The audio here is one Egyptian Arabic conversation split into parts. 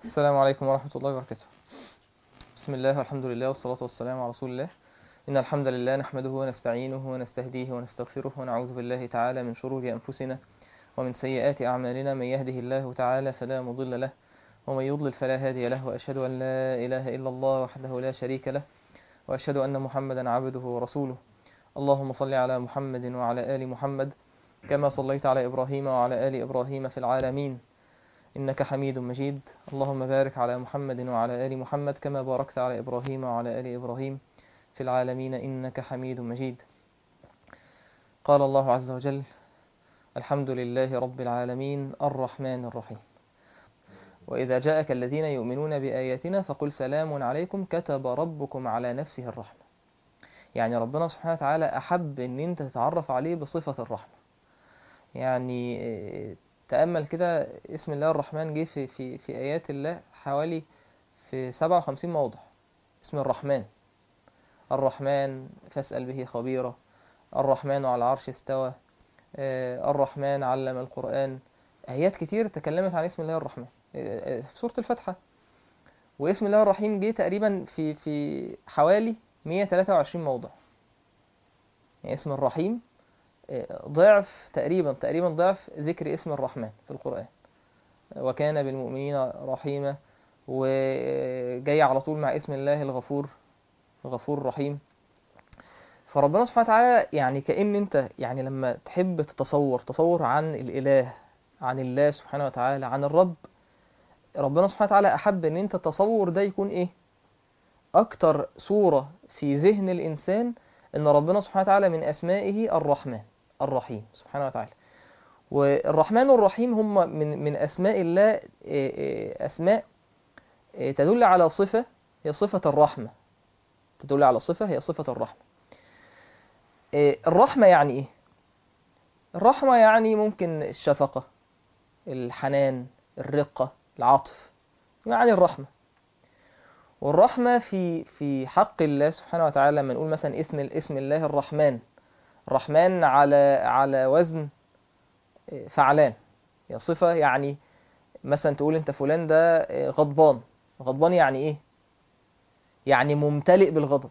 السلام عليكم ورحمة الله وبركاته بسم الله والحمد لله والصلاة والسلام على رسول الله إن الحمد لله نحمده ونستعينه ونستهديه ونستغفره ونعوذ بالله تعالى من شرور أنفسنا ومن سيئات أعمالنا من يهده الله تعالى فلا مضل له ومن يضلل فلا هادي له وأشهد أن لا إله إلا الله وحده لا شريك له وأشهد أن محمدا عبده ورسوله اللهم صل على محمد وعلى آل محمد كما صليت على إبراهيم وعلى آل إبراهيم في العالمين إنك حميد مجيد اللهم بارك على محمد وعلى آل محمد كما باركت على إبراهيم وعلى آل إبراهيم في العالمين إنك حميد مجيد قال الله عز وجل الحمد لله رب العالمين الرحمن الرحيم وإذا جاءك الذين يؤمنون بآياتنا فقل سلام عليكم كتب ربكم على نفسه الرحمة يعني ربنا سبحانه وتعالى أحب أن أنت تتعرف عليه بصفة الرحمة يعني تأمل كده اسم الله الرحمن جه في, في, في آيات الله حوالي في 57 موضع اسم الرحمن الرحمن فاسأل به خبيرا الرحمن على العرش استوى الرحمن علم القرآن آيات كتير تكلمت عن اسم الله الرحمن في سورة الفتحة واسم الله الرحيم جه تقريبا في في حوالي 123 موضع يعني اسم الرحيم ضعف تقريبا تقريبا ضعف ذكر اسم الرحمن في القرآن وكان بالمؤمنين رحيما وجاي على طول مع اسم الله الغفور غفور رحيم فربنا سبحانه وتعالى يعني كأن انت يعني لما تحب تتصور تصور عن الإله عن الله سبحانه وتعالى عن الرب ربنا سبحانه وتعالى أحب ان انت التصور ده يكون ايه أكتر صورة في ذهن الإنسان ان ربنا سبحانه وتعالى من أسمائه الرحمن الرحيم سبحانه وتعالى والرحمن والرحيم هم من من أسماء الله أسماء تدل على صفة هي صفة الرحمة تدل على صفة هي صفة الرحمة الرحمة يعني إيه؟ الرحمة يعني ممكن الشفقة الحنان الرقة العطف يعني الرحمة والرحمة في في حق الله سبحانه وتعالى لما نقول مثلا اسم اسم الله الرحمن الرحمن على على وزن فعلان هي صفة يعني مثلا تقول انت فلان ده غضبان غضبان يعني ايه يعني ممتلئ بالغضب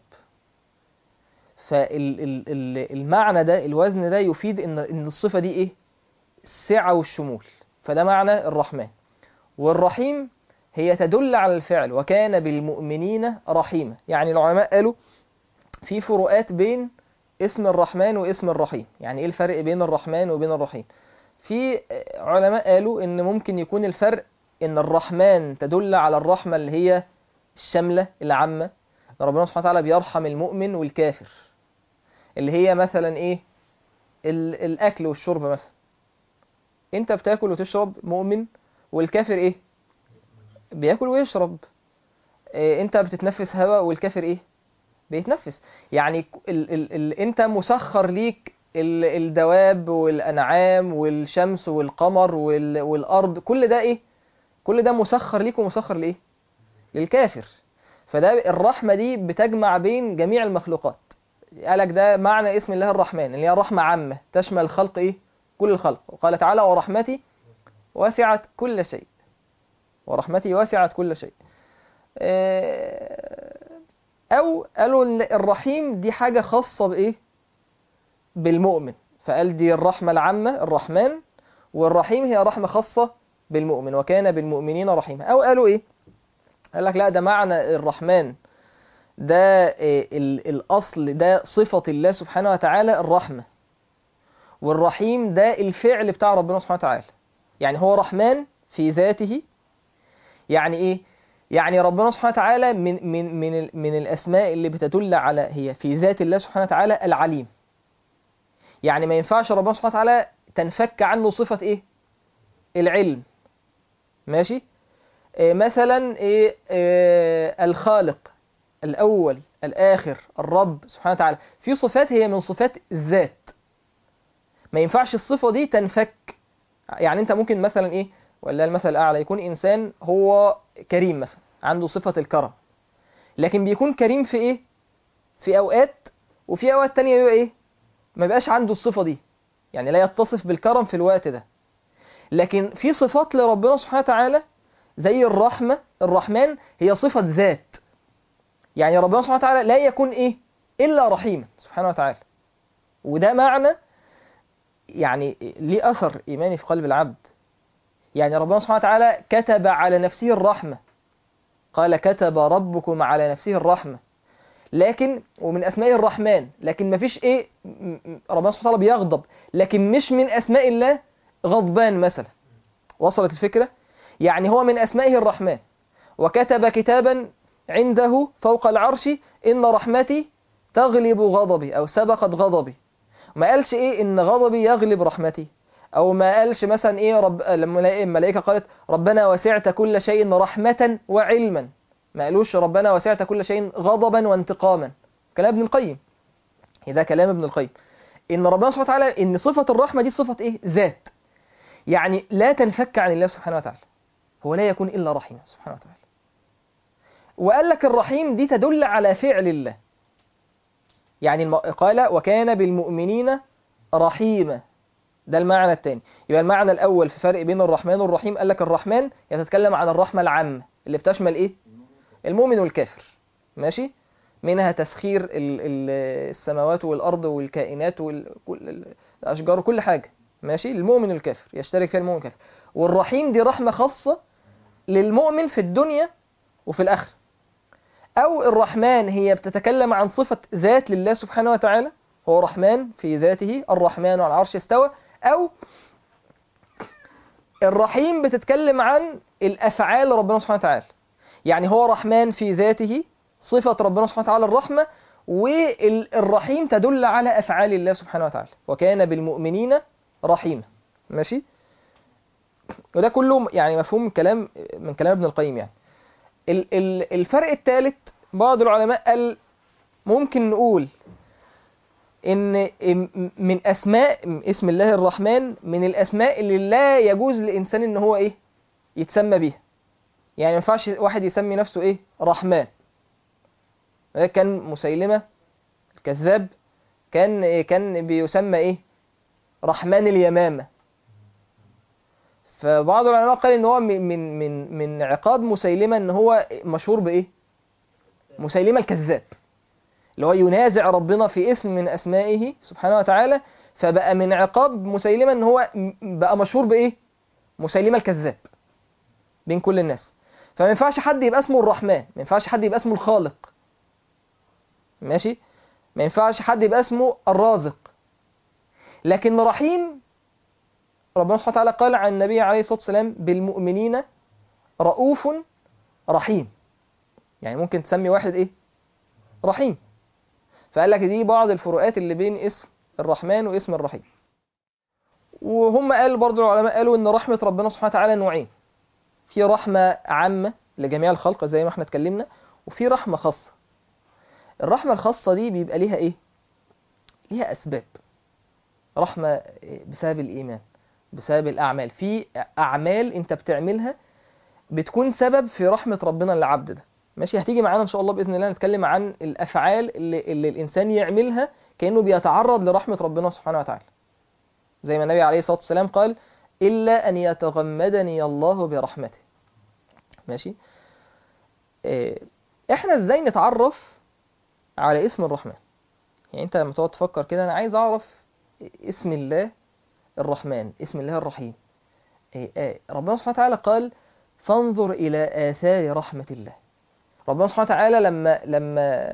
فالمعنى ده الوزن ده يفيد ان ان الصفة دي ايه السعة والشمول فده معنى الرحمن والرحيم هي تدل على الفعل وكان بالمؤمنين رحيما يعني العلماء قالوا في فروقات بين اسم الرحمن واسم الرحيم يعني ايه الفرق بين الرحمن وبين الرحيم في علماء قالوا ان ممكن يكون الفرق ان الرحمن تدل على الرحمة اللي هي الشاملة العامة ربنا سبحانه وتعالى بيرحم المؤمن والكافر اللي هي مثلا ايه الاكل والشرب مثلا انت بتاكل وتشرب مؤمن والكافر ايه بياكل ويشرب إيه انت بتتنفس هواء والكافر ايه بيتنفس يعني ال ال ال انت مسخر ليك ال الدواب والانعام والشمس والقمر وال والارض كل ده ايه كل ده مسخر ليك ومسخر لايه للكافر فده الرحمه دي بتجمع بين جميع المخلوقات قالك ده معنى اسم الله الرحمن اللي هي رحمه عامه تشمل الخلق ايه كل الخلق وقال تعالى ورحمتي وسعت كل شيء ورحمتي وسعت كل شيء أو قالوا إن الرحيم دي حاجة خاصة بإيه؟ بالمؤمن فقال دي الرحمة العامة الرحمن والرحيم هي رحمة خاصة بالمؤمن وكان بالمؤمنين رحيما أو قالوا إيه؟ قال لك لا ده معنى الرحمن ده الأصل ده صفة الله سبحانه وتعالى الرحمة والرحيم ده الفعل بتاع ربنا سبحانه وتعالى يعني هو رحمن في ذاته يعني ايه يعني ربنا سبحانه وتعالى من من من من الاسماء اللي بتدل على هي في ذات الله سبحانه وتعالى العليم يعني ما ينفعش ربنا سبحانه وتعالى تنفك عنه صفة ايه العلم ماشي إيه مثلا ايه, إيه الخالق الاول الاخر الرب سبحانه وتعالى في صفات هي من صفات الذات ما ينفعش الصفة دي تنفك يعني انت ممكن مثلا ايه ولا المثل الأعلى يكون إنسان هو كريم مثلا عنده صفة الكرم لكن بيكون كريم في إيه؟ في أوقات وفي أوقات تانية بيبقى إيه؟ ما بيبقاش عنده الصفة دي يعني لا يتصف بالكرم في الوقت ده لكن في صفات لربنا سبحانه وتعالى زي الرحمة الرحمن هي صفة ذات يعني ربنا سبحانه وتعالى لا يكون إيه إلا رحيما سبحانه وتعالى وده معنى يعني ليه أثر إيماني في قلب العبد يعني ربنا سبحانه وتعالى كتب على نفسه الرحمة قال كتب ربكم على نفسه الرحمة لكن ومن أسماء الرحمن لكن ما فيش إيه م- م- ربنا سبحانه وتعالى بيغضب لكن مش من أسماء الله غضبان مثلا وصلت الفكرة يعني هو من أسمائه الرحمن وكتب كتابا عنده فوق العرش إن رحمتي تغلب غضبي أو سبقت غضبي ما قالش إيه إن غضبي يغلب رحمتي أو ما قالش مثلا إيه رب لما الملائكة قالت ربنا وسعت كل شيء رحمة وعلما ما قالوش ربنا وسعت كل شيء غضبا وانتقاما كلام ابن القيم ده كلام ابن القيم إن ربنا سبحانه وتعالى إن صفة الرحمة دي صفة إيه ذات يعني لا تنفك عن الله سبحانه وتعالى هو لا يكون إلا رحيما سبحانه وتعالى وقال لك الرحيم دي تدل على فعل الله يعني الم... قال وكان بالمؤمنين رحيما ده المعنى الثاني يبقى المعنى الأول في فرق بين الرحمن والرحيم قال لك الرحمن يتكلم عن الرحمة العامة اللي بتشمل إيه المؤمن والكافر ماشي منها تسخير ال... ال... السماوات والأرض والكائنات والأشجار وكل حاجة ماشي المؤمن والكافر يشترك فيها المؤمن والكافر والرحيم دي رحمة خاصة للمؤمن في الدنيا وفي الآخرة أو الرحمن هي بتتكلم عن صفة ذات لله سبحانه وتعالى هو رحمن في ذاته الرحمن على العرش استوى أو الرحيم بتتكلم عن الأفعال ربنا سبحانه وتعالى يعني هو رحمن في ذاته صفة ربنا سبحانه وتعالى الرحمة والرحيم تدل على أفعال الله سبحانه وتعالى وكان بالمؤمنين رحيما ماشي وده كله يعني مفهوم كلام من كلام ابن القيم يعني ال- ال- الفرق الثالث بعض العلماء قال ممكن نقول ان م- من اسماء اسم الله الرحمن من الاسماء اللي لا يجوز للانسان ان هو ايه يتسمى بيها يعني ما ينفعش واحد يسمي نفسه ايه رحمن ده كان مسيلمة الكذاب كان كان بيسمى ايه رحمن اليمامة فبعض العلماء قال ان هو من من من من عقاب مسيلمة ان هو مشهور بايه مسيلمة الكذاب اللي هو ينازع ربنا في اسم من اسمائه سبحانه وتعالى فبقى من عقاب مسيلمة ان هو م- بقى مشهور بايه مسيلمة الكذاب بين كل الناس فما ينفعش حد يبقى اسمه الرحمن ما ينفعش حد يبقى اسمه الخالق ماشي ما ينفعش حد يبقى اسمه الرازق لكن رحيم ربنا سبحانه وتعالى قال عن النبي عليه الصلاة والسلام بالمؤمنين رؤوف رحيم يعني ممكن تسمي واحد ايه رحيم فقال لك دي بعض الفروقات اللي بين اسم الرحمن واسم الرحيم وهم قال برضو العلماء قالوا ان رحمة ربنا سبحانه وتعالى نوعين في رحمة عامة لجميع الخلق زي ما احنا اتكلمنا وفي رحمة خاصة الرحمة الخاصة دي بيبقى ليها ايه ليها اسباب رحمة بسبب الايمان بسبب الاعمال في اعمال انت بتعملها بتكون سبب في رحمة ربنا للعبد ده ماشي هتيجي معانا ان شاء الله باذن الله نتكلم عن الافعال اللي, اللي الانسان يعملها كانه بيتعرض لرحمة ربنا سبحانه وتعالى زي ما النبي عليه الصلاة والسلام قال الا ان يتغمدني الله برحمته ماشي إيه، احنا ازاي نتعرف على اسم الرحمن يعني انت لما تقعد تفكر كده انا عايز اعرف اسم الله الرحمن اسم الله الرحيم إيه، آه، ربنا سبحانه وتعالى قال فانظر الى اثار رحمة الله ربنا سبحانه وتعالى لما لما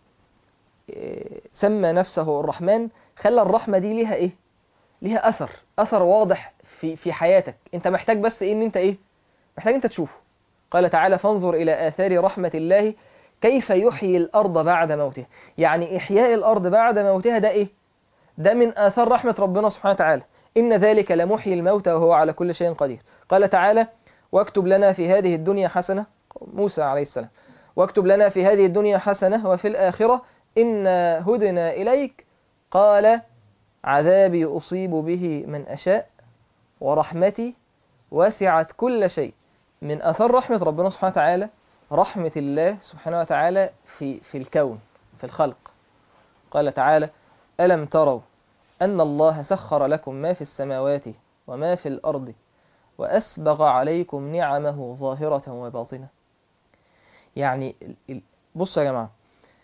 إيه، سمى نفسه الرحمن خلى الرحمة دي ليها ايه ليها اثر اثر واضح في في حياتك انت محتاج بس ايه ان انت ايه محتاج انت تشوفه قال تعالى فانظر الى اثار رحمة الله كيف يحيي الارض بعد موتها يعني احياء الارض بعد موتها ده ايه ده من آثار رحمة ربنا سبحانه وتعالى إن ذلك لمحيي الموتى وهو على كل شيء قدير قال تعالى واكتب لنا في هذه الدنيا حسنة موسى عليه السلام واكتب لنا في هذه الدنيا حسنة وفي الآخرة إنا هدنا إليك قال عذابي أصيب به من أشاء ورحمتي وسعت كل شيء من أثر رحمة ربنا سبحانه وتعالى رحمة الله سبحانه وتعالى في في الكون في الخلق قال تعالى ألم تروا أن الله سخر لكم ما في السماوات وما في الأرض وأسبغ عليكم نعمه ظاهرة وباطنة يعني ال- ال- بصوا يا جماعة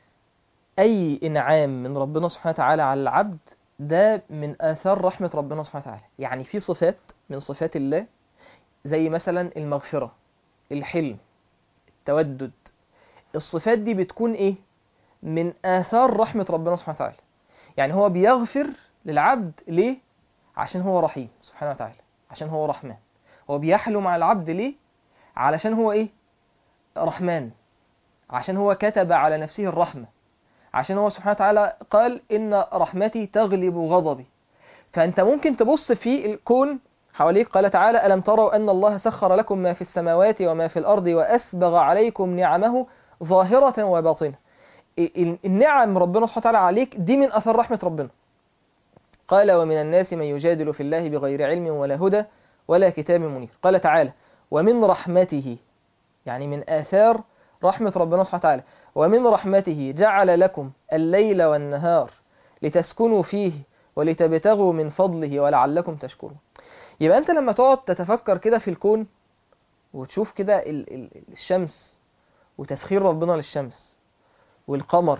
أي إنعام من ربنا سبحانه وتعالى على العبد ده من آثار رحمة ربنا سبحانه وتعالى يعني في صفات من صفات الله زي مثلا المغفرة الحلم التودد الصفات دي بتكون إيه من آثار رحمة ربنا سبحانه وتعالى يعني هو بيغفر للعبد ليه عشان هو رحيم سبحانه وتعالى عشان هو رحمن هو بيحلم مع العبد ليه علشان هو ايه رحمن عشان هو كتب على نفسه الرحمة عشان هو سبحانه وتعالى قال إن رحمتي تغلب غضبي فأنت ممكن تبص في الكون حواليك قال تعالى ألم تروا أن الله سخر لكم ما في السماوات وما في الأرض وأسبغ عليكم نعمه ظاهرة وباطنة ال- النعم ربنا سبحانه وتعالى عليك دي من أثر رحمة ربنا قال ومن الناس من يجادل في الله بغير علم ولا هدى ولا كتاب منير قال تعالى ومن رحمته يعني من آثار رحمة ربنا سبحانه وتعالى ومن رحمته جعل لكم الليل والنهار لتسكنوا فيه ولتبتغوا من فضله ولعلكم تشكرون يبقى أنت لما تقعد تتفكر كده في الكون وتشوف كده ال- ال- الشمس وتسخير ربنا للشمس والقمر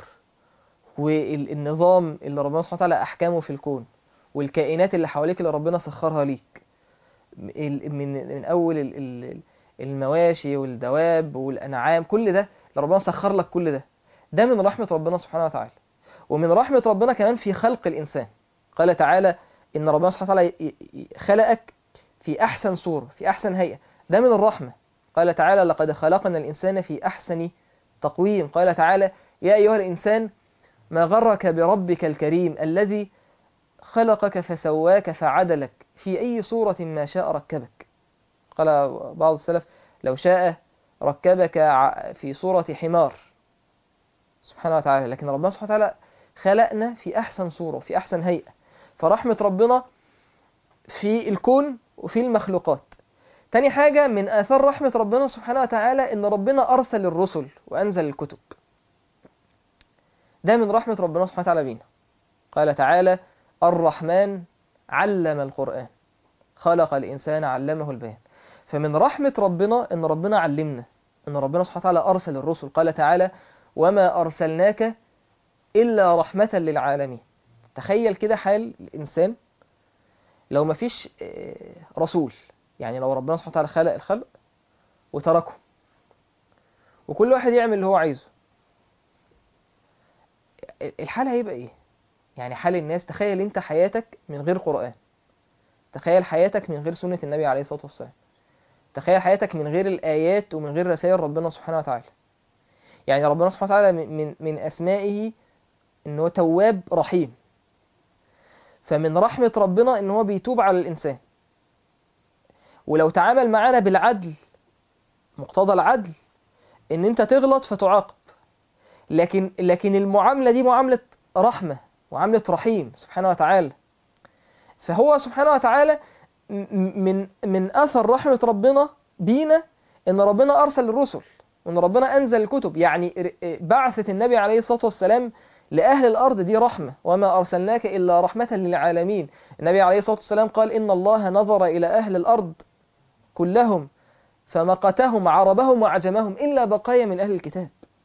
والنظام اللي ربنا سبحانه وتعالى أحكامه في الكون والكائنات اللي حواليك اللي ربنا سخرها ليك ال- من من أول ال- ال- المواشي والدواب والأنعام كل ده اللي ربنا سخر لك كل ده ده من رحمة ربنا سبحانه وتعالى ومن رحمة ربنا كمان في خلق الإنسان قال تعالى إن ربنا سبحانه وتعالى ي- ي- خلقك في أحسن صورة في أحسن هيئة ده من الرحمة قال تعالى لقد خلقنا الإنسان في أحسن تقويم قال تعالى يا أيها الإنسان ما غرك بربك الكريم الذي خلقك فسواك فعدلك في أي صورة ما شاء ركبك قال بعض السلف لو شاء ركبك ع- في صورة حمار سبحانه وتعالى لكن ربنا سبحانه وتعالى خلقنا في أحسن صورة في أحسن هيئة فرحمة ربنا في الكون وفي المخلوقات تاني حاجة من آثار رحمة ربنا سبحانه وتعالى إن ربنا أرسل الرسل وأنزل الكتب ده من رحمة ربنا سبحانه وتعالى بينا قال تعالى الرحمن علم القرآن خلق الإنسان علمه البيان فمن رحمة ربنا إن ربنا علمنا إن ربنا سبحانه وتعالى أرسل الرسل قال تعالى وما أرسلناك إلا رحمة للعالمين تخيل كده حال الإنسان لو ما فيش آه، رسول يعني لو ربنا سبحانه وتعالى خلق الخلق وتركه وكل واحد يعمل اللي هو عايزه الحال هيبقى ايه يعني حال الناس تخيل انت حياتك من غير قرآن تخيل حياتك من غير سنة النبي عليه الصلاة والسلام تخيل حياتك من غير الآيات ومن غير رسائل ربنا سبحانه وتعالى يعني ربنا سبحانه وتعالى من من, من أسمائه إن هو تواب رحيم فمن رحمة ربنا إن هو بيتوب على الإنسان ولو تعامل معانا بالعدل مقتضى العدل إن أنت تغلط فتعاقب لكن لكن المعاملة دي معاملة رحمة معاملة رحيم سبحانه وتعالى فهو سبحانه وتعالى م- من من أثر رحمة ربنا بينا إن ربنا أرسل الرسل وإن ربنا أنزل الكتب يعني ر- بعثة النبي عليه الصلاة والسلام لأهل الأرض دي رحمة وما أرسلناك إلا رحمة للعالمين النبي عليه الصلاة والسلام قال إن الله نظر إلى أهل الأرض كلهم فمقتهم عربهم وعجمهم إلا بقايا من أهل الكتاب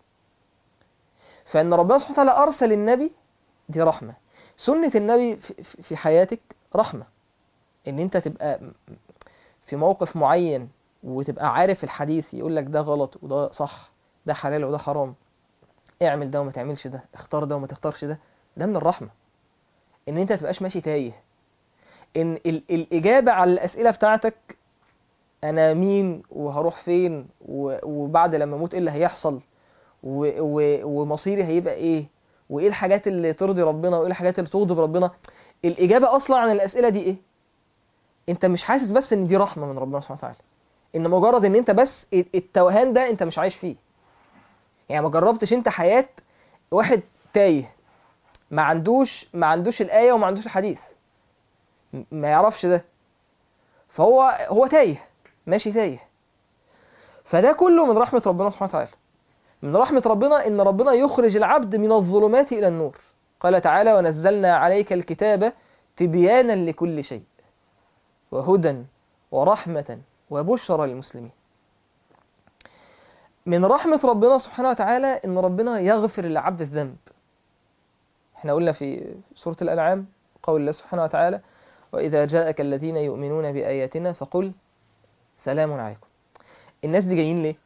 فإن ربنا سبحانه وتعالى أرسل النبي دي رحمة سنة النبي في- في في حياتك رحمة إن أنت تبقى في موقف معين وتبقى عارف الحديث يقول لك ده غلط وده صح ده حلال وده حرام اعمل ده وما تعملش ده اختار ده وما تختارش ده ده من الرحمة ان انت تبقاش ماشي تايه ان ال الاجابة على الاسئلة بتاعتك انا مين وهروح فين و- وبعد لما اموت ايه اللي هيحصل و و ومصيري هيبقى ايه وايه الحاجات اللي ترضي ربنا وايه الحاجات اللي تغضب ربنا الاجابة اصلا عن الاسئلة دي ايه انت مش حاسس بس ان دي رحمة من ربنا سبحانه وتعالى ان مجرد ان انت بس التوهان ده انت مش عايش فيه يعني ما جربتش انت حياة واحد تايه ما عندوش ما عندوش الآية وما عندوش الحديث م- ما يعرفش ده فهو هو تايه ماشي تايه فده كله من رحمة ربنا سبحانه وتعالى من رحمة ربنا إن ربنا يخرج العبد من الظلمات إلى النور قال تعالى ونزلنا عليك الكتاب تبيانا لكل شيء وهدى ورحمة وبشرى للمسلمين من رحمة ربنا سبحانه وتعالى إن ربنا يغفر للعبد الذنب احنا قلنا في سورة الأنعام قول الله سبحانه وتعالى وإذا جاءك الذين يؤمنون بآياتنا فقل سلام عليكم الناس دي جايين ليه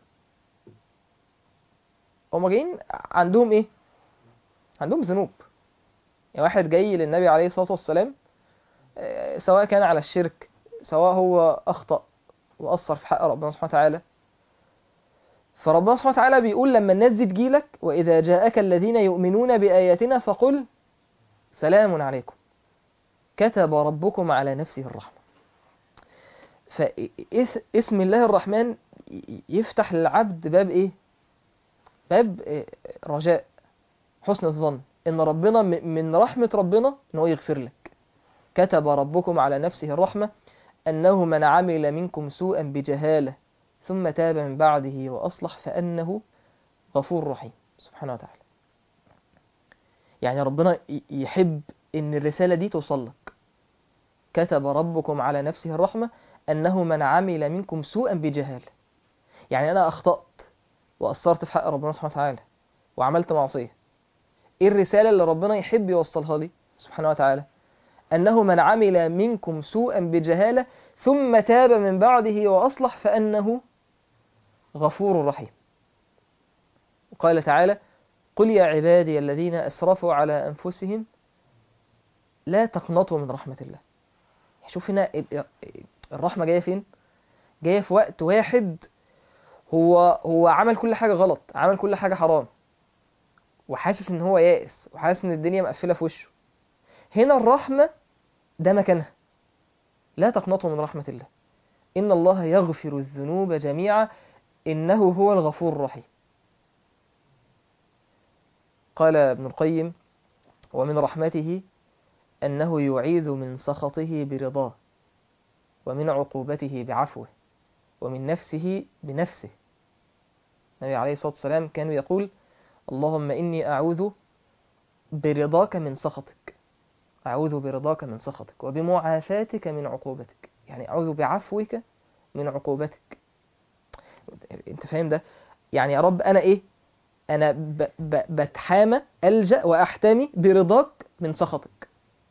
هما جايين عندهم ايه عندهم ذنوب يعني واحد جاي للنبي عليه الصلاة والسلام آه، سواء كان على الشرك سواء هو أخطأ وأثر في حق ربنا سبحانه وتعالى فربنا سبحانه وتعالى بيقول لما الناس دي تجيلك وإذا جاءك الذين يؤمنون بآياتنا فقل سلام عليكم كتب ربكم على نفسه الرحمة فاسم الله الرحمن يفتح للعبد باب ايه باب إيه؟ رجاء حسن الظن ان ربنا م- من رحمة ربنا ان هو يغفر لك كتب ربكم على نفسه الرحمة انه من عمل منكم سوءا بجهالة ثم تاب من بعده واصلح فانه غفور رحيم سبحانه وتعالى يعني ربنا ي- يحب ان الرسالة دي توصل لك كتب ربكم على نفسه الرحمة أنه من عمل منكم سوءا بجهالة يعني أنا أخطأت وأثرت في حق ربنا سبحانه وتعالى وعملت معصية إيه الرسالة اللي ربنا يحب يوصلها لي سبحانه وتعالى أنه من عمل منكم سوءا بجهالة ثم تاب من بعده وأصلح فأنه غفور رحيم وقال تعالى قل يا عبادي الذين أسرفوا على أنفسهم لا تقنطوا من رحمة الله شوف هنا ال- الرحمة جاية فين جاية في وقت واحد هو هو عمل كل حاجة غلط عمل كل حاجة حرام وحاسس ان هو يائس وحاسس ان الدنيا مقفلة في وشه هنا الرحمة ده مكانها لا تقنطوا من رحمة الله إن الله يغفر الذنوب جميعا إنه هو الغفور الرحيم قال ابن القيم ومن رحمته أنه يعيذ من سخطه برضاه ومن عقوبته بعفوه ومن نفسه بنفسه النبي عليه الصلاة والسلام كان يقول اللهم إني أعوذ برضاك من سخطك أعوذ برضاك من سخطك وبمعافاتك من عقوبتك يعني أعوذ بعفوك من عقوبتك أنت فاهم ده يعني يا رب أنا إيه أنا ب ب بتحامى ألجأ وأحتمي برضاك من سخطك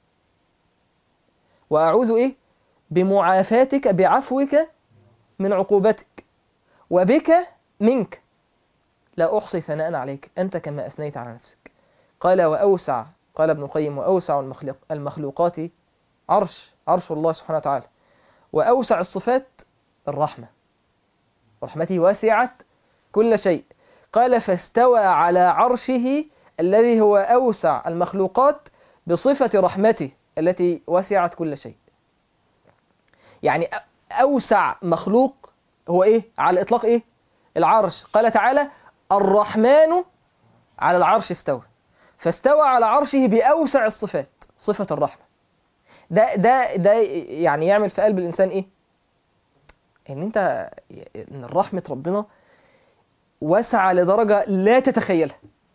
وأعوذ إيه بمعافاتك بعفوك من عقوبتك وبك منك لا أحصي ثناء عليك أنت كما أثنيت على نفسك قال وأوسع قال ابن القيم وأوسع المخلوق المخلوقات عرش عرش الله سبحانه وتعالى وأوسع الصفات الرحمة رحمته وسعت كل شيء قال فاستوى على عرشه الذي هو أوسع المخلوقات بصفة رحمته التي وسعت كل شيء يعني أوسع مخلوق هو إيه على الإطلاق إيه العرش قال تعالى الرحمن على العرش استوى فاستوى على عرشه بأوسع الصفات صفة الرحمة ده ده ده يعني يعمل في قلب الإنسان إيه إن أنت إن رحمة ربنا وسع لدرجة لا تتخيلها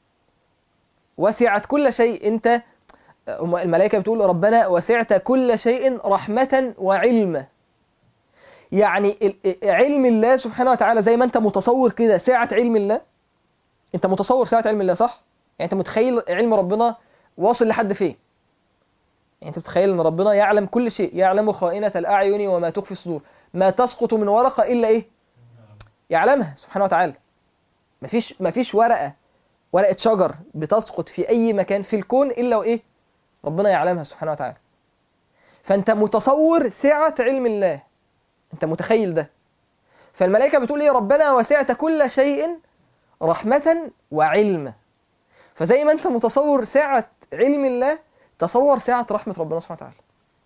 وسعت كل شيء أنت الملائكة بتقول ربنا وسعت كل شيء رحمة وعلما يعني علم الله سبحانه وتعالى زي ما انت متصور كده سعة علم الله انت متصور سعة علم الله صح؟ يعني انت متخيل علم ربنا واصل لحد فين؟ يعني انت متخيل ان ربنا يعلم كل شيء يعلم خائنة الأعين وما تخفي الصدور ما تسقط من ورقة إلا إيه؟ يعلمها سبحانه وتعالى مفيش مفيش ورقة ورقة شجر بتسقط في أي مكان في الكون إلا وإيه؟ ربنا يعلمها سبحانه وتعالى فأنت متصور سعة علم الله أنت متخيل ده فالملائكة بتقول إيه ربنا وسعت كل شيء رحمة وعلما فزي ما أنت متصور سعة علم الله تصور سعة رحمة ربنا سبحانه وتعالى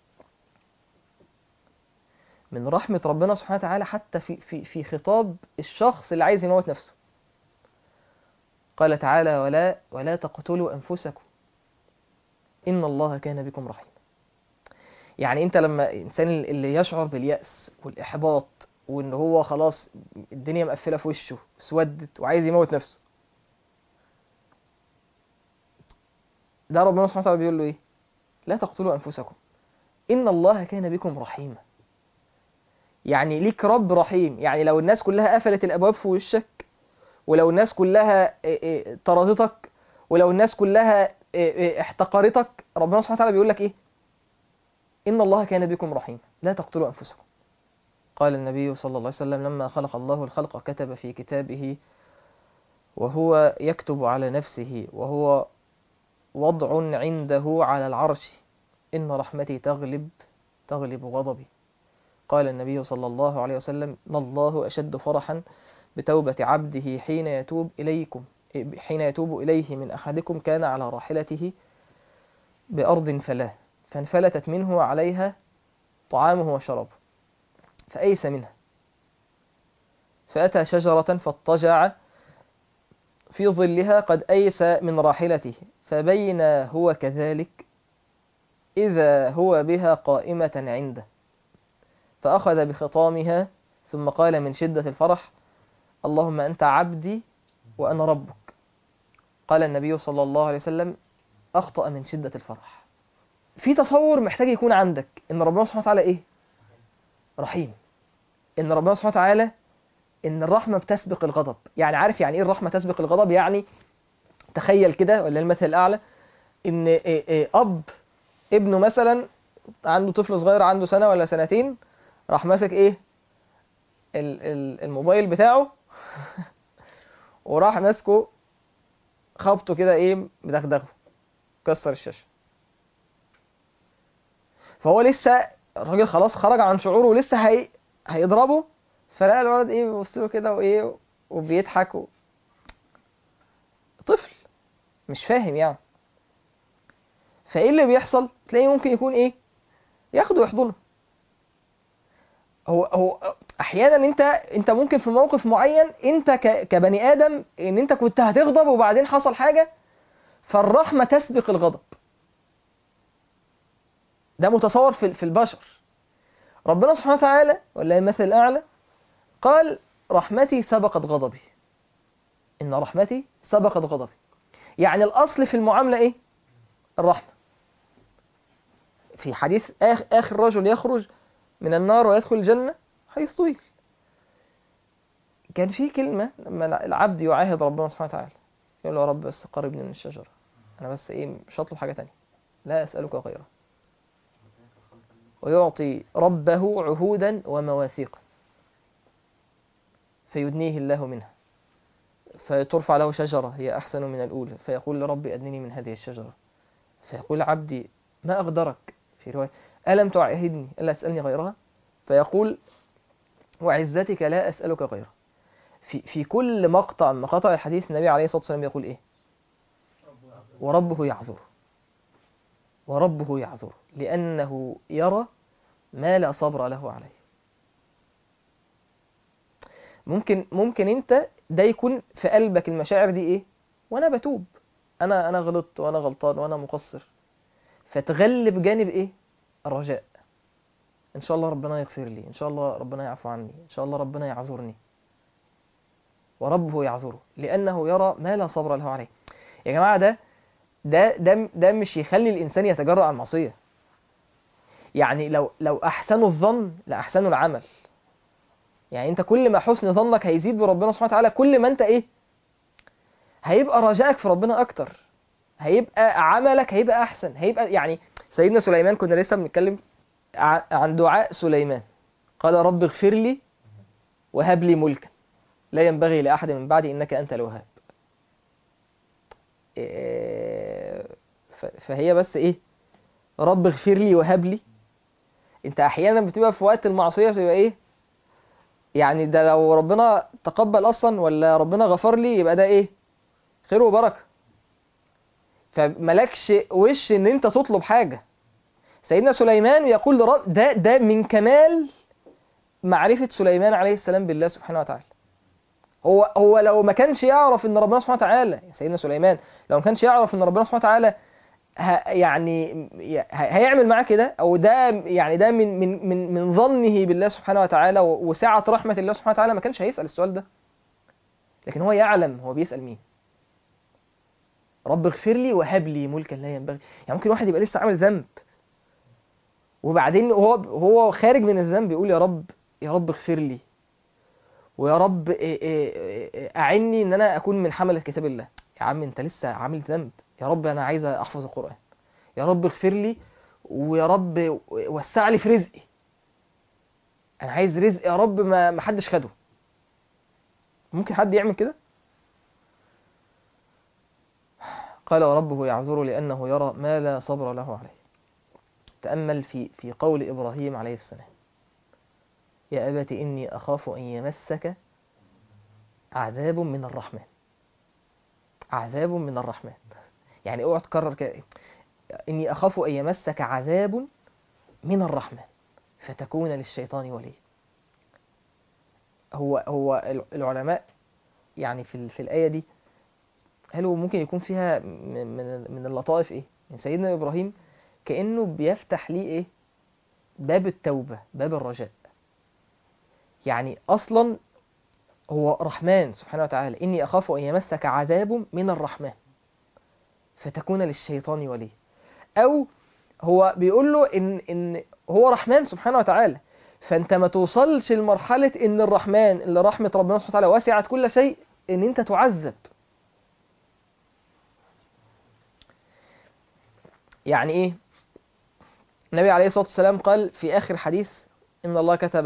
من رحمة ربنا سبحانه وتعالى حتى في في في خطاب الشخص اللي عايز يموت نفسه قال تعالى ولا ولا تقتلوا أنفسكم إن الله كان بكم رحيما يعني انت لما الانسان اللي يشعر باليأس والإحباط وان هو خلاص الدنيا مقفلة في وشه اسودت وعايز يموت نفسه ده ربنا سبحانه وتعالى بيقول له ايه لا تقتلوا أنفسكم إن الله كان بكم رحيما يعني ليك رب رحيم يعني لو الناس كلها قفلت الابواب في وشك ولو الناس كلها إيه إيه طردتك ولو الناس كلها إيه إيه احتقرتك ربنا سبحانه وتعالى بيقول لك ايه ان الله كان بكم رحيما لا تقتلوا انفسكم قال النبي صلى الله عليه وسلم لما خلق الله الخلق كتب في كتابه وهو يكتب على نفسه وهو وضع عنده على العرش إن رحمتي تغلب تغلب غضبي قال النبي صلى الله عليه وسلم إن الله أشد فرحا بتوبة عبده حين يتوب إليكم حين يتوب إليه من أحدكم كان على راحلته بأرض فلاه فانفلتت منه عليها طعامه وشرابه فأيس منها فأتى شجرة فاضطجع في ظلها قد أيس من راحلته فبين هو كذلك إذا هو بها قائمة عنده فأخذ بخطامها ثم قال من شدة الفرح اللهم أنت عبدي وأنا ربك قال النبي صلى الله عليه وسلم أخطأ من شدة الفرح في تصور محتاج يكون عندك إن ربنا سبحانه وتعالى إيه رحيم إن ربنا سبحانه وتعالى إن الرحمة بتسبق الغضب يعني عارف يعني إيه الرحمة تسبق الغضب يعني تخيل كده ولا المثل الأعلى إن إيه إيه أب ابنه مثلا عنده طفل صغير عنده سنة ولا سنتين راح ماسك إيه ال- ال- الموبايل بتاعه وراح ماسكه خبطه كده ايه بدغدغه كسر الشاشه فهو لسه الراجل خلاص خرج عن شعوره ولسه هي... هيضربه فلقى الولد ايه بيبص له كده وايه وبيضحك و... طفل مش فاهم يعني فايه اللي بيحصل تلاقيه ممكن يكون ايه ياخده ويحضنه هو هو احيانا انت انت ممكن في موقف معين انت ك... كبني ادم ان انت كنت هتغضب وبعدين حصل حاجه فالرحمه تسبق الغضب ده متصور في في البشر ربنا سبحانه وتعالى ولا المثل الاعلى قال رحمتي سبقت غضبي ان رحمتي سبقت غضبي يعني الاصل في المعامله ايه الرحمه في حديث آخ... اخر رجل يخرج من النار ويدخل الجنة حيث طويل كان في كلمة لما العبد يعاهد ربنا سبحانه وتعالى يقول له يا رب بس قربني من الشجرة أنا بس إيه مش هطلب حاجة تانية لا أسألك غيره ويعطي ربه عهودا ومواثيقا فيدنيه الله منها فترفع له شجرة هي أحسن من الأولى فيقول لربي أدنني من هذه الشجرة فيقول عبدي ما أغدرك في رواية ألم تعهدني ألا تسألني غيرها فيقول وعزتك لا أسألك غيرها في, في كل مقطع من مقاطع الحديث النبي عليه الصلاة والسلام يقول إيه وربه يعذره وربه يعذره لأنه يرى ما لا صبر له عليه ممكن ممكن انت ده يكون في قلبك المشاعر دي ايه وانا بتوب انا انا غلطت وانا غلطان وانا مقصر فتغلب جانب ايه الرجاء ان شاء الله ربنا يغفر لي ان شاء الله ربنا يعفو عني ان شاء الله ربنا يعذرني وربه يعذره لانه يرى ما لا صبر له عليه يا جماعه ده ده ده ده مش يخلي الانسان يتجرأ على المعصيه يعني لو لو احسنوا الظن لاحسنوا العمل يعني انت كل ما حسن ظنك هيزيد بربنا سبحانه وتعالى كل ما انت ايه هيبقى رجائك في ربنا اكتر هيبقى عملك هيبقى احسن هيبقى يعني سيدنا سليمان كنا لسه بنتكلم عن دعاء سليمان قال رب اغفر لي وهب لي ملكا لا ينبغي لاحد من بعدي انك انت الوهاب فهي بس ايه رب اغفر لي وهب لي انت احيانا بتبقى في وقت المعصيه بتبقى ايه يعني ده لو ربنا تقبل اصلا ولا ربنا غفر لي يبقى ده ايه خير وبركه فملكش وش ان انت تطلب حاجه سيدنا سليمان يقول لرب ده ده من كمال معرفه سليمان عليه السلام بالله سبحانه وتعالى هو هو لو ما كانش يعرف ان ربنا سبحانه وتعالى سيدنا سليمان لو ما كانش يعرف ان ربنا سبحانه وتعالى يعني هيعمل معاه كده او ده يعني ده من من من من ظنه بالله سبحانه وتعالى وسعه رحمه الله سبحانه وتعالى ما كانش هيسال السؤال ده لكن هو يعلم هو بيسال مين رب اغفر لي وهب لي ملكا لا ينبغي يعني ممكن واحد يبقى لسه عامل ذنب وبعدين هو هو خارج من الذنب يقول يا رب يا رب اغفر لي ويا رب إيه إيه إيه اعني ان انا اكون من حملة كتاب الله يا عم انت لسه عامل ذنب يا رب انا عايز احفظ القرآن يا رب اغفر لي ويا رب وسع لي في رزقي انا عايز رزق يا رب ما ما حدش خده ممكن حد يعمل كده قال وربه يعذر لأنه يرى ما لا صبر له عليه تأمل في في قول إبراهيم عليه السلام يا أبت إني أخاف أن يمسك عذاب من الرحمن عذاب من الرحمن يعني اوعى تكرر كده إني أخاف أن يمسك عذاب من الرحمن فتكون للشيطان وليا هو هو العلماء يعني في في الآية دي هل هو ممكن يكون فيها من من من اللطائف ايه؟ يعني سيدنا ابراهيم كانه بيفتح ليه ايه؟ باب التوبه، باب الرجاء. يعني اصلا هو رحمن سبحانه وتعالى اني اخاف ان يمسك عذاب من الرحمن فتكون للشيطان ولي. او هو بيقول له ان ان هو رحمن سبحانه وتعالى فانت ما توصلش لمرحله ان الرحمن اللي رحمه ربنا سبحانه وتعالى وسعت كل شيء ان انت تعذب يعني ايه النبي عليه الصلاة والسلام قال في آخر حديث إن الله كتب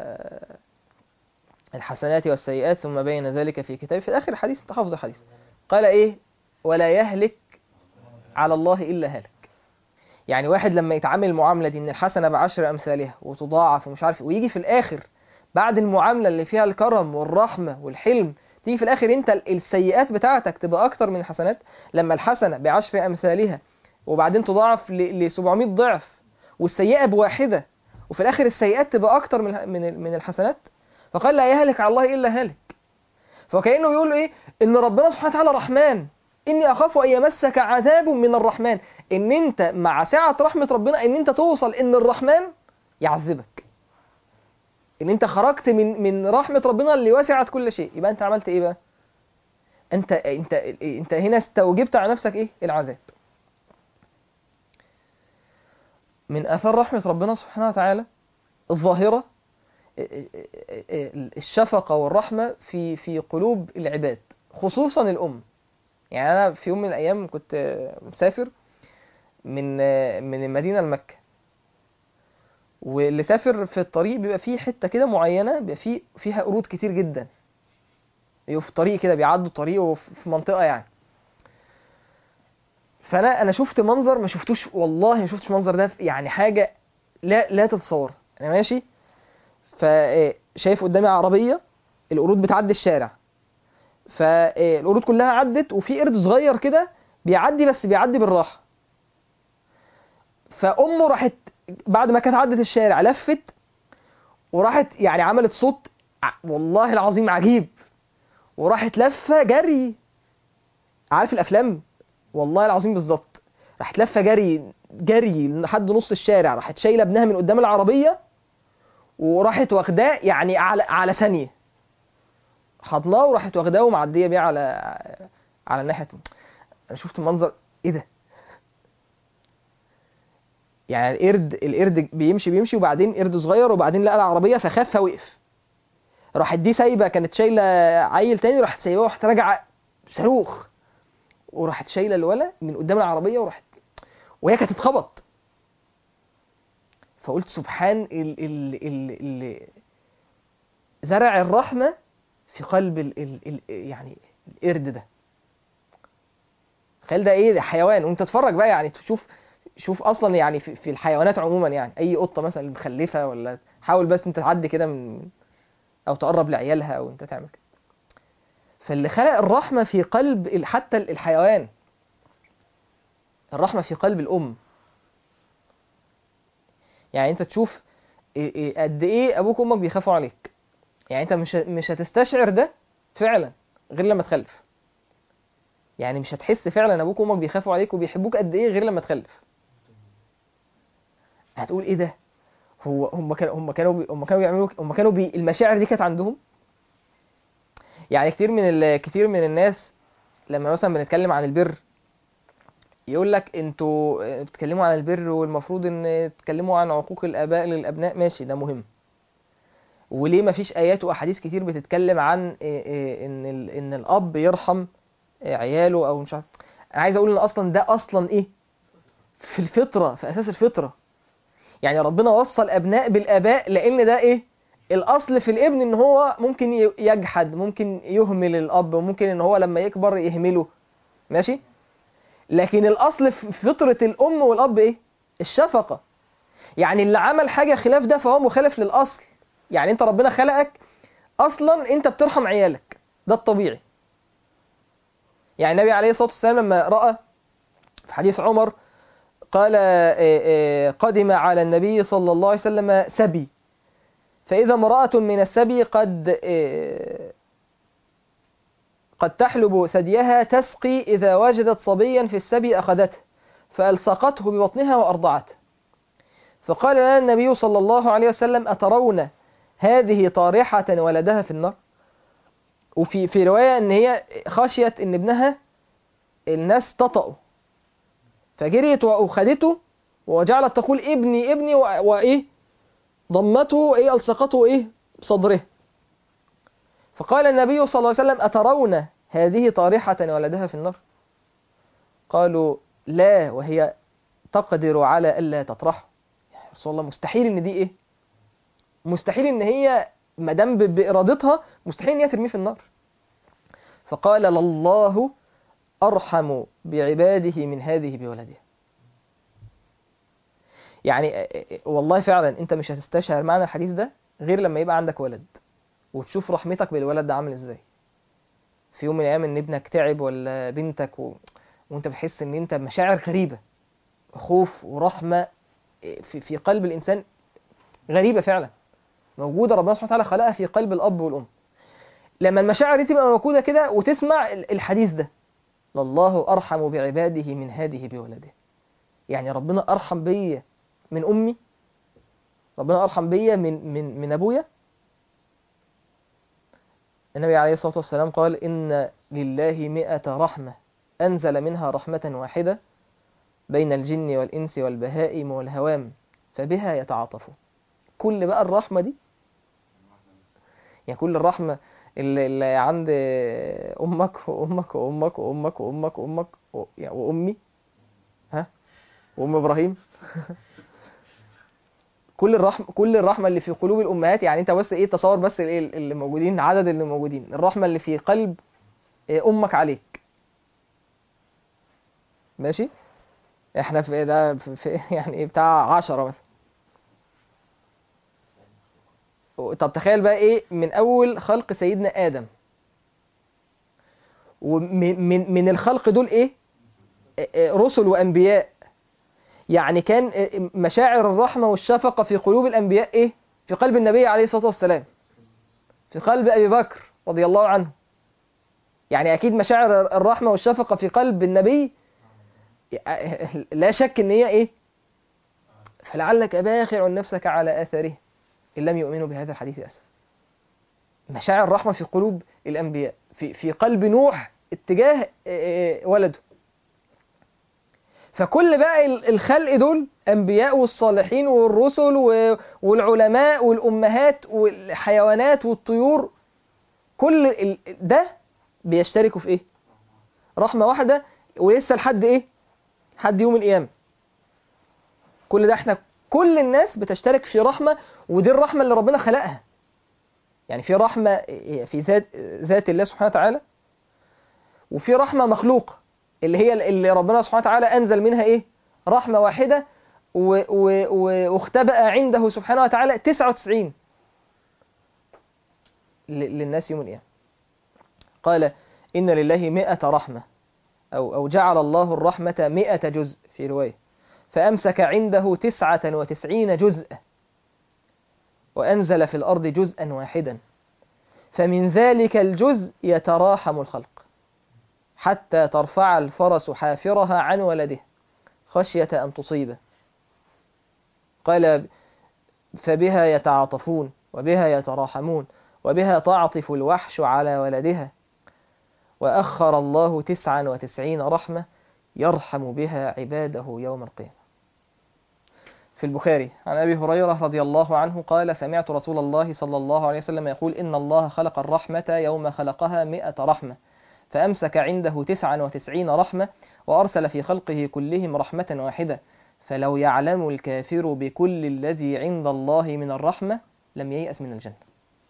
الحسنات والسيئات ثم بين ذلك في كتابه في آخر الحديث تحفظ الحديث قال إيه ولا يهلك على الله إلا هلك يعني واحد لما يتعامل المعاملة دي إن الحسنة بعشر أمثالها وتضاعف ومش عارف ويجي في الآخر بعد المعاملة اللي فيها الكرم والرحمة والحلم تيجي في الآخر أنت السيئات بتاعتك تبقى أكتر من الحسنات لما الحسنة بعشر أمثالها وبعدين تضاعف ل 700 ضعف والسيئة بواحدة وفي الآخر السيئات تبقى أكتر من من من الحسنات فقال لا يهلك على الله إلا هالك فكأنه بيقول إيه إن ربنا سبحانه وتعالى رحمن إني أخاف أن يمسك عذاب من الرحمن إن أنت مع سعة رحمة ربنا إن أنت توصل إن الرحمن يعذبك إن أنت خرجت من من رحمة ربنا اللي وسعت كل شيء يبقى أنت عملت إيه بقى؟ أنت أنت أنت هنا استوجبت على نفسك إيه؟ العذاب من آثار رحمة ربنا سبحانه وتعالى الظاهرة الشفقة والرحمة في في قلوب العباد خصوصا الأم يعني أنا في يوم من الأيام كنت مسافر من من المدينة لمكة واللي سافر في الطريق بيبقى فيه حتة كده معينة بيبقى فيه فيها قرود كتير جدا في الطريق كده بيعدوا الطريق وفي منطقة يعني فانا انا شفت منظر ما شفتوش والله ما شفتش منظر ده يعني حاجه لا لا تتصور انا ماشي فشايف قدامي عربيه القرود بتعدي الشارع فالقرود كلها عدت وفي قرد صغير كده بيعدي بس بيعدي بالراحه فامه راحت بعد ما كانت عدت الشارع لفت وراحت يعني عملت صوت والله العظيم عجيب وراحت لفه جري عارف الافلام والله العظيم بالظبط راحت لفه جري جري لحد نص الشارع راحت شايله ابنها من قدام العربيه وراحت واخداه يعني على على ثانيه حضناه وراحت واخداه ومعديه بيه على على الناحيه انا شفت المنظر ايه ده يعني القرد القرد بيمشي بيمشي وبعدين قرد صغير وبعدين لقى العربيه فخاف فوقف راحت دي سايبه كانت شايله عيل تاني راحت سايباه وراحت راجعه صاروخ وراحت شايله الولا من قدام العربيه وراحت وهي كانت اتخبط فقلت سبحان ال ال ال ال زرع الرحمه في قلب ال ال ال يعني القرد ده تخيل ده ايه ده حيوان وانت تتفرج بقى يعني تشوف شوف اصلا يعني في, في الحيوانات عموما يعني اي قطه مثلا مخلفه ولا حاول بس انت تعدي كده من او تقرب لعيالها او انت تعمل كده فاللي خلق الرحمة في قلب حتى الحيوان الرحمة في قلب الأم يعني أنت تشوف قد إيه أبوك وأمك بيخافوا عليك يعني أنت مش مش هتستشعر ده فعلا غير لما تخلف يعني مش هتحس فعلا أبوك وأمك بيخافوا عليك وبيحبوك قد إيه غير لما تخلف هتقول إيه ده هو هم كانوا هم كانوا هم كانوا بيعملوا هم كانوا بي المشاعر دي كانت عندهم يعني كتير من ال... كتير من الناس لما مثلا بنتكلم عن البر يقول لك انتوا بتتكلموا عن البر والمفروض ان تتكلموا عن عقوق الاباء للابناء ماشي ده مهم وليه ما فيش آيات وأحاديث كتير بتتكلم عن إيه إيه إن ال- إن الأب يرحم إيه عياله أو مش عارف أنا عايز أقول إن أصلا ده أصلا إيه في الفطرة في أساس الفطرة يعني ربنا وصى الأبناء بالآباء لأن ده إيه الأصل في الابن إن هو ممكن ي- يجحد ممكن يهمل الأب وممكن إن هو لما يكبر يهمله ماشي لكن الأصل في فطرة الأم والأب إيه الشفقة يعني اللي عمل حاجة خلاف ده فهو مخالف للأصل يعني أنت ربنا خلقك أصلا أنت بترحم عيالك ده الطبيعي يعني النبي عليه الصلاة والسلام لما رأى في حديث عمر قال آه، آه، قدم على النبي صلى الله عليه وسلم سبي فإذا امرأة من السبي قد آه، قد تحلب ثديها تسقي إذا وجدت صبيا في السبي أخذته فألصقته ببطنها وأرضعته فقال لنا النبي صلى الله عليه وسلم أترون هذه طارحة ولدها في النار وفي في رواية أن هي خشيت أن ابنها الناس تطأه فجريت وأخذته وجعلت تقول ابني ابني و- وإيه ضمته إيه ألصقته إيه بصدره فقال النبي صلى الله عليه وسلم أترون هذه طارحة ولدها في النار قالوا لا وهي تقدر على ألا تطرحه يا رسول الله مستحيل إن دي إيه مستحيل إن هي مدام ب- بإرادتها مستحيل إن هي ترميه في النار فقال لله أرحم بعباده من هذه بولدها يعني آه، آه، والله فعلا انت مش هتستشعر معنى الحديث ده غير لما يبقى عندك ولد وتشوف رحمتك بالولد ده عامل ازاي في يوم من الايام ان ابنك تعب ولا بنتك و... وانت بتحس ان انت مشاعر غريبة خوف ورحمة آه، في في قلب الانسان غريبة فعلا موجودة ربنا سبحانه وتعالى خلقها في قلب الاب والام لما المشاعر دي تبقى موجودة كده وتسمع ال- الحديث ده لله أرحم بعباده من هذه بولده يعني ربنا أرحم بيا من أمي ربنا أرحم بيا من من من أبويا النبي عليه الصلاة والسلام قال إن لله مئة رحمة أنزل منها رحمة واحدة بين الجن والإنس والبهائم والهوام فبها يتعاطفون كل بقى الرحمة دي يعني كل الرحمة اللي, اللي عند أمك وأمك وأمك وأمك وأمك وأمك و- يعني وأمي ها وأم إبراهيم كل الرحمة كل الرحمة اللي في قلوب الأمهات يعني أنت بس إيه تصور بس الإيه اللي موجودين عدد اللي موجودين الرحمة اللي في قلب إيه، أمك عليك ماشي إحنا في ده في في- يعني إيه بتاع عشرة مثلا طب تخيل بقى ايه من اول خلق سيدنا ادم ومن من من الخلق دول ايه آه، آه، رسل وانبياء يعني كان آه، مشاعر الرحمه والشفقه في قلوب الانبياء ايه في قلب النبي عليه الصلاه والسلام في قلب ابي بكر رضي الله عنه يعني اكيد مشاعر الرحمه والشفقه في قلب النبي آه، لا شك ان هي ايه فلعلك باخع نفسك على اثاره إن لم يؤمنوا بهذا الحديث أسف مشاعر الرحمة في قلوب الأنبياء في, في قلب نوح اتجاه آه، ولده فكل بقى ال- الخلق دول أنبياء والصالحين والرسل و- والعلماء والأمهات والحيوانات والطيور كل ال- ده بيشتركوا في إيه؟ رحمة واحدة ولسه لحد إيه؟ لحد يوم القيامة كل ده احنا كل الناس بتشترك في رحمة ودي الرحمة اللي ربنا خلقها يعني في رحمة في ذات ذات الله سبحانه وتعالى وفي رحمة مخلوقة اللي هي اللي ربنا سبحانه وتعالى أنزل منها إيه رحمة واحدة و- و- و- واختبأ عنده سبحانه وتعالى 99 ل- للناس يوم القيامة قال إن لله مئة رحمة أو أو جعل الله الرحمة مئة جزء في رواية فأمسك عنده تسعة وتسعين جزءا وأنزل في الأرض جزءا واحدا فمن ذلك الجزء يتراحم الخلق حتى ترفع الفرس حافرها عن ولده خشية أن تصيبه قال فبها يتعاطفون وبها يتراحمون وبها تعطف الوحش على ولدها وأخر الله تسعا وتسعين رحمة يرحم بها عباده يوم القيامة في البخاري عن أبي هريرة رضي الله عنه قال سمعت رسول الله صلى الله عليه وسلم يقول إن الله خلق الرحمة يوم خلقها مئة رحمة فأمسك عنده تسعا وتسعين رحمة وأرسل في خلقه كلهم رحمة واحدة فلو يعلم الكافر بكل الذي عند الله من الرحمة لم ييأس من الجنة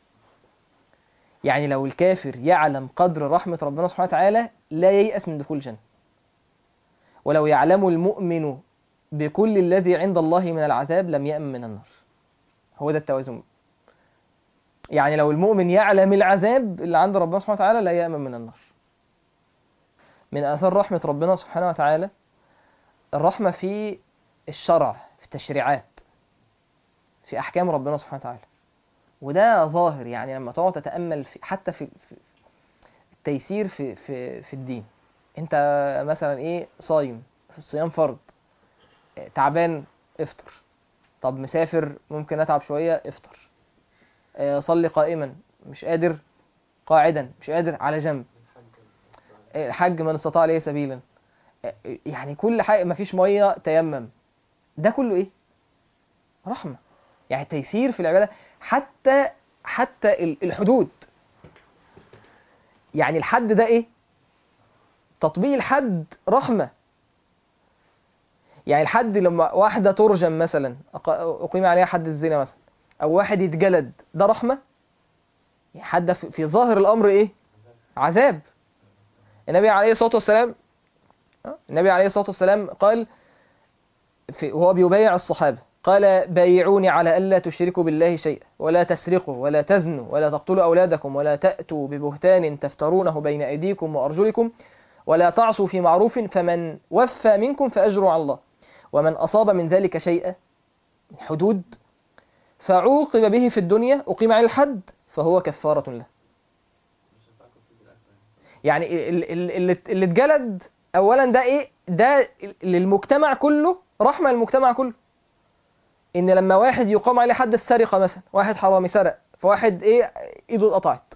يعني لو الكافر يعلم قدر رحمة ربنا سبحانه وتعالى لا ييأس من دخول الجنة ولو يعلم المؤمن بكل الذي عند الله من العذاب لم يأمن من النار هو ده التوازن يعني لو المؤمن يعلم العذاب اللي عند ربنا سبحانه وتعالى لا يأمن من النار من آثار رحمة ربنا سبحانه وتعالى الرحمة في الشرع في التشريعات في أحكام ربنا سبحانه وتعالى وده ظاهر يعني لما تقعد تتأمل في حتى في, في التيسير في في في الدين انت مثلا ايه صايم في الصيام فرض تعبان افطر طب مسافر ممكن اتعب شويه افطر صلي قائما مش قادر قاعدا مش قادر على جنب الحج من استطاع اليه سبيلا يعني كل حاجه مفيش ميه تيمم ده كله ايه رحمه يعني تيسير في العباده حتى حتى الحدود يعني الحد ده ايه تطبيق الحد رحمه يعني الحد لما واحدة ترجم مثلا أقيم عليها حد الزنا مثلا أو واحد يتجلد ده رحمة يعني حد في ظاهر الأمر إيه عذاب النبي عليه الصلاة والسلام النبي عليه الصلاة والسلام قال في وهو بيبايع الصحابة قال بايعوني على ألا تشركوا بالله شيئا ولا تسرقوا ولا تزنوا ولا تقتلوا أولادكم ولا تأتوا ببهتان تفترونه بين أيديكم وأرجلكم ولا تعصوا في معروف فمن وفى منكم فأجره على الله ومن أصاب من ذلك شيئا حدود فعوقب به في الدنيا أقيم عليه الحد فهو كفارة له يعني اللي اللي اتجلد أولا ده إيه ده للمجتمع كله رحمة للمجتمع كله إن لما واحد يقام عليه حد السرقة مثلا واحد حرامي سرق فواحد إيه إيده اتقطعت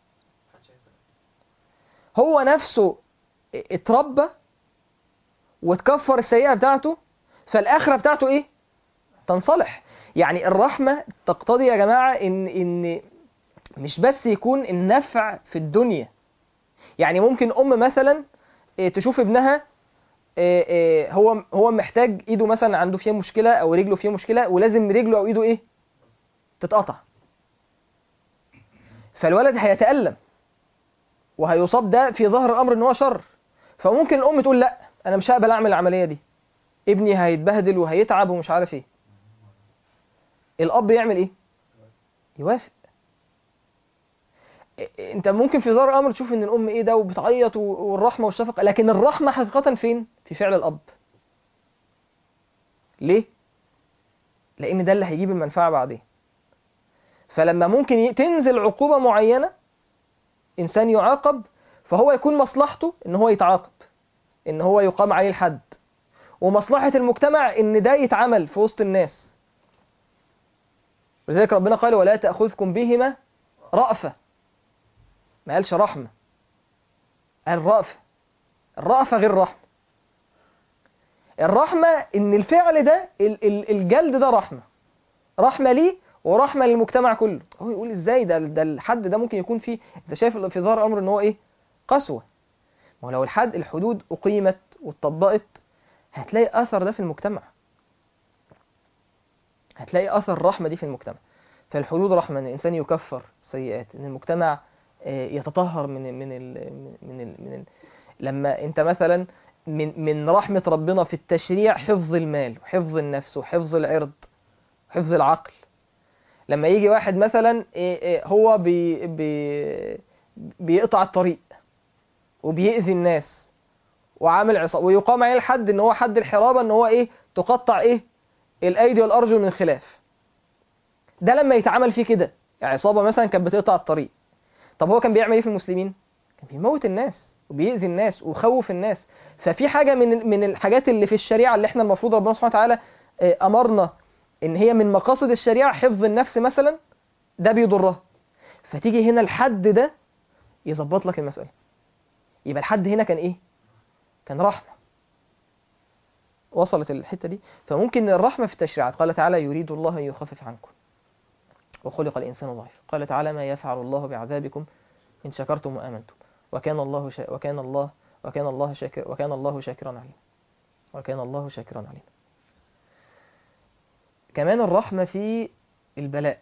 هو نفسه اتربى وتكفر السيئة بتاعته فالآخرة بتاعته إيه؟ تنصلح يعني الرحمة تقتضي يا جماعة إن إن مش بس يكون النفع في الدنيا يعني ممكن أم مثلا تشوف ابنها هو هو محتاج ايده مثلا عنده فيها مشكله او رجله فيها مشكله ولازم رجله او ايده ايه تتقطع فالولد هيتألم وهيصاب ده في ظهر الامر ان هو شر فممكن الام تقول لا انا مش هقبل اعمل العمليه دي ابني هيتبهدل وهيتعب ومش عارف ايه الاب يعمل ايه يوافق انت ممكن في ظهر الامر تشوف ان الام ايه ده وبتعيط والرحمه والشفقه لكن الرحمه حقيقه فين في فعل الاب ليه لان ده اللي هيجيب المنفعه بعدين فلما ممكن تنزل عقوبه معينه انسان يعاقب فهو يكون مصلحته ان هو يتعاقب ان هو يقام عليه الحد ومصلحه المجتمع ان ده يتعمل في وسط الناس ولذلك ربنا قال ولا تاخذكم بهما رأفه ما قالش رحمة قال رأفة الرأفة غير رحمة الرحمة إن الفعل ده الجلد ده رحمة رحمة ليه ورحمة للمجتمع كله هو يقول إزاي ده ده الحد ده ممكن يكون فيه أنت شايف في ظهر الأمر إن هو إيه قسوة ما هو لو الحد الحدود أقيمت واتطبقت هتلاقي أثر ده في المجتمع هتلاقي أثر الرحمة دي في المجتمع فالحدود رحمة إن الإنسان يكفر سيئات إن المجتمع يتطهر من من ال من ال من ال لما انت مثلا من من رحمه ربنا في التشريع حفظ المال وحفظ النفس وحفظ العرض وحفظ العقل لما يجي واحد مثلا هو بي بي بيقطع الطريق وبيأذي الناس وعامل عصابه ويقام عليه الحد ان هو حد الحرابه ان هو ايه تقطع ايه الايدي والارجل من خلاف ده لما يتعمل فيه كده عصابه مثلا كانت بتقطع الطريق طب هو كان بيعمل ايه في المسلمين كان بيموت الناس وبيأذي الناس ويخوف الناس ففي حاجه من من الحاجات اللي في الشريعه اللي احنا المفروض ربنا سبحانه وتعالى امرنا ان هي من مقاصد الشريعه حفظ النفس مثلا ده بيضرها فتيجي هنا الحد ده يظبط لك المساله يبقى الحد هنا كان ايه كان رحمه وصلت الحتة دي فممكن الرحمة في التشريعات قال تعالى يريد الله أن يخفف عنكم وخلق الإنسان ضعيفا قال تعالى ما يفعل الله بعذابكم إن شكرتم وآمنتم وكان الله شا... وكان الله وكان الله شاكر وكان الله شاكرا عليما وكان الله شاكرا عليما كمان الرحمة في البلاء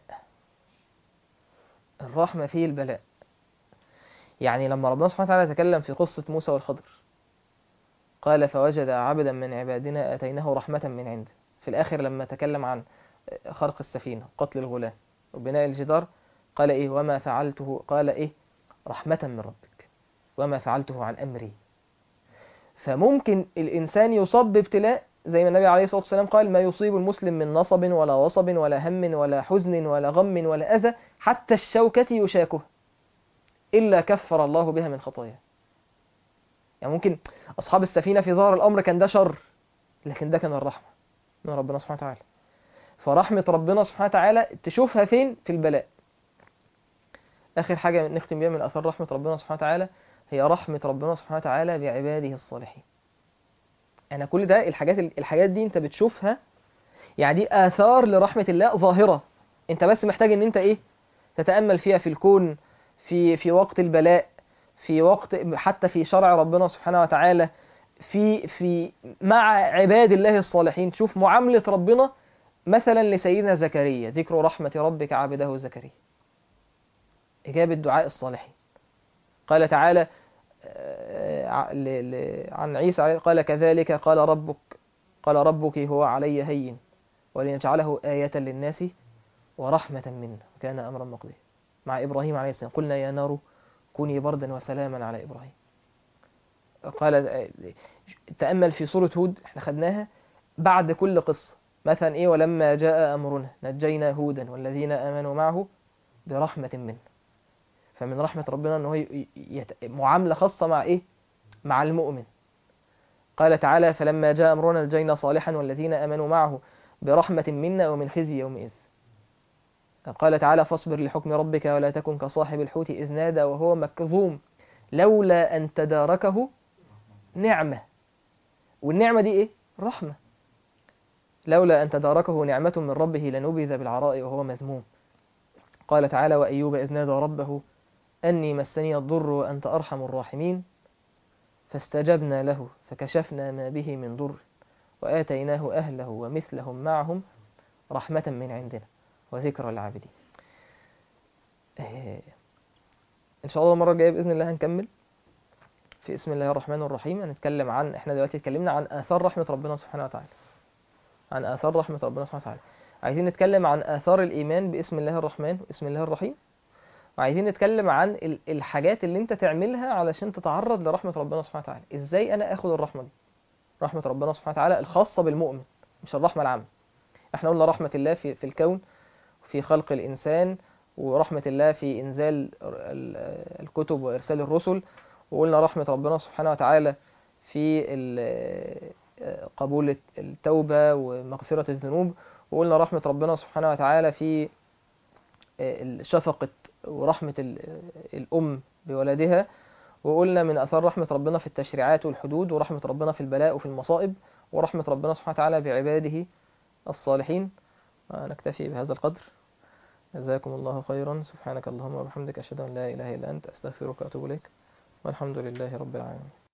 الرحمة في البلاء يعني لما ربنا سبحانه وتعالى تكلم في قصة موسى والخضر قال فوجد عبدا من عبادنا آتيناه رحمة من عنده في الآخر لما تكلم عن خرق السفينة قتل الغلام وبناء الجدار قال إيه وما فعلته قال إيه رحمة من ربك وما فعلته عن أمري فممكن الإنسان يصاب بابتلاء زي ما النبي عليه الصلاة والسلام قال ما يصيب المسلم من نصب ولا وصب ولا هم ولا حزن ولا غم ولا أذى حتى الشوكة يشاكه إلا كفر الله بها من خطاياه يعني ممكن أصحاب السفينة في ظهر الأمر كان ده شر لكن ده كان الرحمة من ربنا سبحانه وتعالى فرحمة ربنا سبحانه وتعالى تشوفها فين في البلاء آخر حاجة نختم بيها من أثار رحمة ربنا سبحانه وتعالى هي رحمة ربنا سبحانه وتعالى بعباده الصالحين أنا كل ده الحاجات الحاجات دي أنت بتشوفها يعني دي آثار لرحمة الله ظاهرة أنت بس محتاج إن أنت إيه تتأمل فيها في الكون في في وقت البلاء في وقت حتى في شرع ربنا سبحانه وتعالى في في مع عباد الله الصالحين تشوف معاملة ربنا مثلا لسيدنا زكريا ذكر رحمة ربك عبده زكريا إجابة دعاء الصالحين قال تعالى عن عيسى قال كذلك قال ربك قال ربك هو علي هين ولنجعله آية للناس ورحمة منا وكان أمرا مقضيا مع إبراهيم عليه السلام قلنا يا نار كوني بردا وسلاما على إبراهيم قال تأمل في سورة هود احنا خدناها بعد كل قصة مثلا إيه ولما جاء أمرنا نجينا هودا والذين آمنوا معه برحمة منه فمن رحمة ربنا أنه يت... معاملة خاصة مع إيه مع المؤمن قال تعالى فلما جاء أمرنا نجينا صالحا والذين آمنوا معه برحمة منا ومن خزي يومئذ قال تعالى فاصبر لحكم ربك ولا تكن كصاحب الحوت إذ نادى وهو مكظوم لولا أن تداركه نعمة والنعمة دي إيه؟ رحمة لولا أن تداركه نعمة من ربه لنبذ بالعراء وهو مذموم قال تعالى وأيوب إذ نادى ربه أني مسني الضر وأنت أرحم الراحمين فاستجبنا له فكشفنا ما به من ضر وآتيناه أهله ومثلهم معهم رحمة من عندنا وذكرى العابدين إن شاء الله المرة الجاية بإذن الله هنكمل في اسم الله الرحمن الرحيم هنتكلم عن احنا دلوقتي اتكلمنا عن آثار رحمة ربنا سبحانه وتعالى عن آثار رحمة ربنا سبحانه وتعالى عايزين نتكلم عن آثار الإيمان باسم الله الرحمن واسم الله الرحيم وعايزين نتكلم عن الحاجات اللي انت تعملها علشان تتعرض لرحمة ربنا سبحانه وتعالى ازاي انا اخد الرحمة دي رحمة ربنا سبحانه وتعالى الخاصة بالمؤمن مش الرحمة العامة احنا قلنا رحمة الله في, في الكون في خلق الإنسان ورحمة الله في إنزال الكتب وإرسال الرسل وقلنا رحمة ربنا سبحانه وتعالى في قبول التوبة ومغفرة الذنوب وقلنا رحمة ربنا سبحانه وتعالى في شفقة ورحمة الأم بولدها وقلنا من أثار رحمة ربنا في التشريعات والحدود ورحمة ربنا في البلاء وفي المصائب ورحمة ربنا سبحانه وتعالى بعباده الصالحين نكتفي بهذا القدر جزاكم الله خيرا سبحانك اللهم وبحمدك أشهد أن لا إله إلا أنت أستغفرك وأتوب إليك والحمد لله رب العالمين